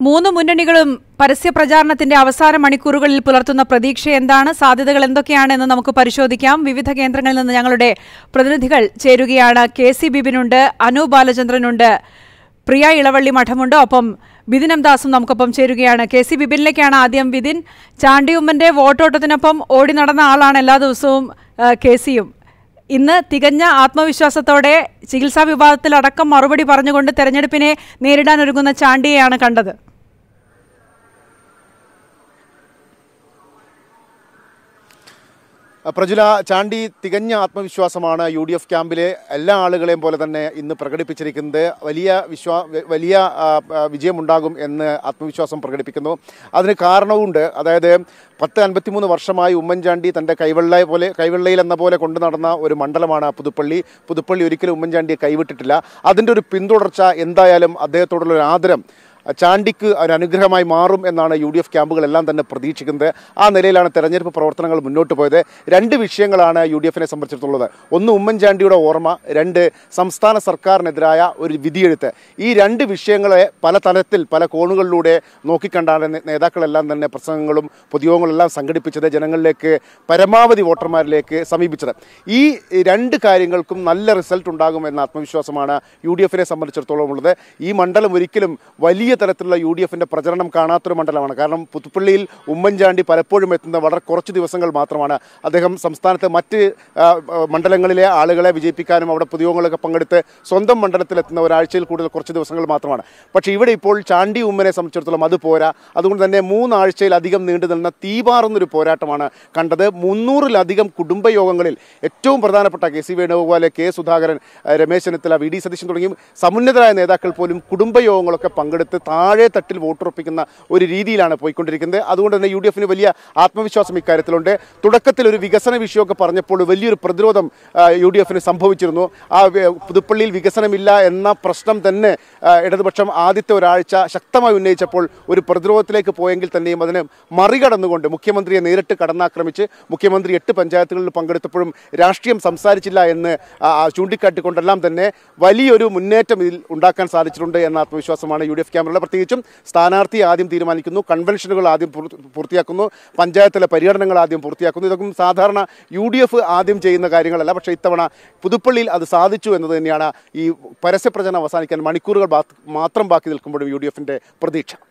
മൂന്ന് മുന്നണികളും പരസ്യ പ്രചാരണത്തിന്റെ അവസാന മണിക്കൂറുകളിൽ പുലർത്തുന്ന പ്രതീക്ഷ എന്താണ് സാധ്യതകൾ എന്തൊക്കെയാണ് എന്ന് നമുക്ക് പരിശോധിക്കാം വിവിധ കേന്ദ്രങ്ങളിൽ നിന്ന് ഞങ്ങളുടെ പ്രതിനിധികൾ ചേരുകയാണ് കെ സി ബിബിനുണ്ട് അനു ബാലചന്ദ്രനുണ്ട് പ്രിയ ഇളവള്ളി മഠമുണ്ട് ഒപ്പം ബിതിൻ എം ദാസും നമുക്കൊപ്പം ചേരുകയാണ് കെ സി ബിബിനിലേക്കാണ് ആദ്യം ബിതിൻ ചാണ്ടിയുമ്മന്റെ വോട്ടോട്ടത്തിനൊപ്പം ഓടി നടന്ന ആളാണ് എല്ലാ ദിവസവും ആ, കെ സിയും ഇന്ന് തികഞ്ഞ ആത്മവിശ്വാസത്തോടെ ചികിത്സാ വിഭാഗത്തിലടക്കം മറുപടി പറഞ്ഞുകൊണ്ട് തെരഞ്ഞെടുപ്പിനെ നേരിടാനൊരുങ്ങുന്ന ചാണ്ടിയെയാണ് കണ്ടത് പ്രജുല ചാണ്ടി തികഞ്ഞ ആത്മവിശ്വാസമാണ് യു ഡി എഫ് ക്യാമ്പിലെ എല്ലാ ആളുകളെയും പോലെ തന്നെ ഇന്ന് പ്രകടിപ്പിച്ചിരിക്കുന്നത് വലിയ വിശ്വാ വലിയ ആ, ആ, വിജയമുണ്ടാകും എന്ന് ആത്മവിശ്വാസം പ്രകടിപ്പിക്കുന്നു അതിന് കാരണവുമുണ്ട് അതായത് പത്ത് അൻപത്തിമൂന്ന് വർഷമായി ഉമ്മൻചാണ്ടി തൻ്റെ കൈവെള്ള പോലെ കൈവെള്ളയിൽ എന്ന പോലെ കൊണ്ടു നടന്ന ഒരു മണ്ഡലമാണ് പുതുപ്പള്ളി പുതുപ്പള്ളി ഒരിക്കലും ഉമ്മൻചാണ്ടിയെ കൈവിട്ടിട്ടില്ല അതിൻ്റെ ഒരു പിന്തുടർച്ച എന്തായാലും അദ്ദേഹത്തോടുള്ള ഒരു ആദരം ചാണ്ടിക്ക് ഒരു അനുഗ്രഹമായി മാറും എന്നാണ് യു ഡി എഫ് ക്യാമ്പുകളെല്ലാം തന്നെ പ്രതീക്ഷിക്കുന്നത് ആ നിലയിലാണ് തെരഞ്ഞെടുപ്പ് പ്രവർത്തനങ്ങൾ മുന്നോട്ട് പോയത് രണ്ട് വിഷയങ്ങളാണ് യു ഡി എഫിനെ സംബന്ധിച്ചിടത്തോളം ഒന്ന് ഉമ്മൻചാണ്ടിയുടെ ഓർമ്മ രണ്ട് സംസ്ഥാന സർക്കാരിനെതിരായ ഒരു വിധിയെഴുത്ത് ഈ രണ്ട് വിഷയങ്ങളെ പല തലത്തിൽ പല കോണുകളിലൂടെ നോക്കിക്കണ്ടാണ് നേ- നേതാക്കളെല്ലാം തന്നെ പ്രസംഗങ്ങളും പൊതുയോഗങ്ങളെല്ലാം സംഘടിപ്പിച്ചത് ജനങ്ങളിലേക്ക് പരമാവധി വോട്ടർമാരിലേക്ക് സമീപിച്ചത് ഈ രണ്ട് കാര്യങ്ങൾക്കും നല്ല റിസൾട്ട് ഉണ്ടാകും എന്ന ആത്മവിശ്വാസമാണ് യു ഡി എഫിനെ സംബന്ധിച്ചിടത്തോളം ഉള്ളത് ഈ മണ്ഡലം ഒരിക്കലും വലിയ തരത്തിലുള്ള യു ഡി എഫിൻ്റെ പ്രചരണം കാണാത്തൊരു മണ്ഡലമാണ് കാരണം പുതുപ്പള്ളിയിൽ ഉമ്മൻചാണ്ടി പലപ്പോഴും എത്തുന്ന വളരെ കുറച്ച് ദിവസങ്ങൾ മാത്രമാണ് അദ്ദേഹം സംസ്ഥാനത്തെ മറ്റ് ആ, ആ, മണ്ഡലങ്ങളിലെ ആളുകളെ വിജയിപ്പിക്കാനും അവിടെ പൊതുയോഗങ്ങളൊക്കെ പങ്കെടുത്ത് സ്വന്തം മണ്ഡലത്തിലെത്തുന്ന ഒരാഴ്ചയിൽ കൂടുതൽ കുറച്ച് ദിവസങ്ങൾ മാത്രമാണ് പക്ഷേ ഇവിടെ ഇപ്പോൾ ചാണ്ടി ഉമ്മനെ സംബന്ധിച്ചിടത്തോളം അത് പോരാ അതുകൊണ്ട് തന്നെ മൂന്നാഴ്ചയിലധികം നീണ്ടു നിന്ന തീപാറുന്നൊരു പോരാട്ടമാണ് കണ്ടത് മുന്നൂറിലധികം കുടുംബയോഗങ്ങളിൽ ഏറ്റവും പ്രധാനപ്പെട്ട K C Venugopal K Sudhakaran ആ, രമേശ് ചെന്നിത്തല വി ഡി സതീശൻ തുടങ്ങി സമുന്നതരായ നേതാക്കൾ പോലും കുടുംബയോഗങ്ങളൊക്കെ പങ്കെടുത്ത് താഴെ തട്ടിൽ വോട്ടുറപ്പിക്കുന്ന ഒരു രീതിയിലാണ് പോയിക്കൊണ്ടിരിക്കുന്നത് അതുകൊണ്ട് തന്നെ യു ഡി എഫിന് വലിയ ആത്മവിശ്വാസം ഇക്കാര്യത്തിലുണ്ട് തുടക്കത്തിൽ ഒരു വികസന വിഷയമൊക്കെ പറഞ്ഞപ്പോൾ വലിയൊരു പ്രതിരോധം ആ, യു ഡി എഫിന് സംഭവിച്ചിരുന്നു ആ വി- പുതുപ്പള്ളിയിൽ വികസനമില്ല എന്ന പ്രശ്നം തന്നെ ആ, ഇടതുപക്ഷം ആദ്യത്തെ ഒരാഴ്ച ശക്തമായി ഉന്നയിച്ചപ്പോൾ ഒരു പ്രതിരോധത്തിലേക്ക് പോയെങ്കിൽ തന്നെയും അതിന് മറികടന്നുകൊണ്ട് മുഖ്യമന്ത്രിയെ നേരിട്ട് കടന്നാക്രമിച്ച് മുഖ്യമന്ത്രി എട്ട് പഞ്ചായത്തുകളിൽ പങ്കെടുത്തപ്പോഴും രാഷ്ട്രീയം സംസാരിച്ചില്ല എന്ന് ആ, ആ, ചൂണ്ടിക്കാട്ടിക്കൊണ്ടെല്ലാം തന്നെ വലിയൊരു മുന്നേറ്റം ഇതിൽ ഉണ്ടാക്കാൻ സാധിച്ചിട്ടുണ്ട് എന്ന ആത്മവിശ്വാസമാണ് യു ഡി എഫ് ക്യാമ്പിലുള്ള പ്രത്യേകിച്ചും സ്ഥാനാർത്ഥി ആദ്യം തീരുമാനിക്കുന്നു കൺവെൻഷനുകൾ ആദ്യം പൂർ- പൂർത്തിയാക്കുന്നു പഞ്ചായത്തിലെ പര്യടനങ്ങൾ ആദ്യം പൂർത്തിയാക്കുന്നു ഇതൊക്കെ സാധാരണ യു ഡി എഫ് ആദ്യം ചെയ്യുന്ന കാര്യങ്ങളല്ല പക്ഷേ ഇത്തവണ പുതുപ്പള്ളിയിൽ അത് സാധിച്ചു എന്നത് തന്നെയാണ് ഈ പരസ്യപ്രചരണം അവസാനിക്കാൻ മണിക്കൂറുകൾ ബാ- മാത്രം ബാക്കി നിൽക്കുമ്പോഴും യു ഡി എഫിൻ്റെ പ്രതീക്ഷ